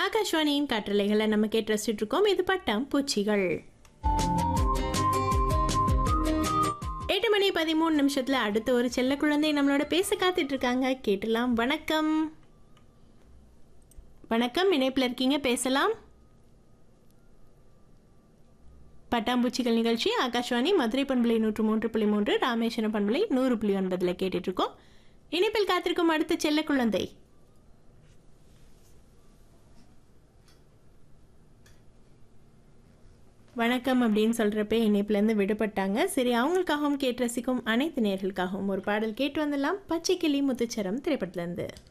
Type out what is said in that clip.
ஆகாஷ்வாணியின் கட்டளைகளை நம்ம கேட்டு ரசிச்சுட்டு இருக்கோம் இது பட்டம் பூச்சிகள் எட்டு மணி பதிமூணு நிமிஷத்துல அடுத்த ஒரு செல்ல குழந்தை நம்மளோட பேச காத்துட்டு இருக்காங்க கேட்டலாம் வணக்கம் வணக்கம் இணைப்பில் இருக்கீங்க பேசலாம் பட்டாம்பூச்சிகள் நிகழ்ச்சி ஆகாஷ்வாணி மதுரை பண்பலை நூற்று மூன்று புள்ளி மூன்று ராமேஸ்வரம் பண்பலை நூறு புள்ளி ஒன்பதுல கேட்டுட்டு இருக்கோம் இணைப்பில் காத்திருக்கும் அடுத்த செல்ல குழந்தை வணக்கம் அப்படின்னு சொல்கிறப்ப இணைப்புலேருந்து விடுபட்டாங்க சரி அவங்களுக்காகவும் கேட்டு ரசிக்கும் அனைத்து நேர்களுக்காகவும் ஒரு பாடல் கேட்டு வந்துடலாம் பச்சை கிளி முத்துச்சரம் திரைப்படத்துலேருந்து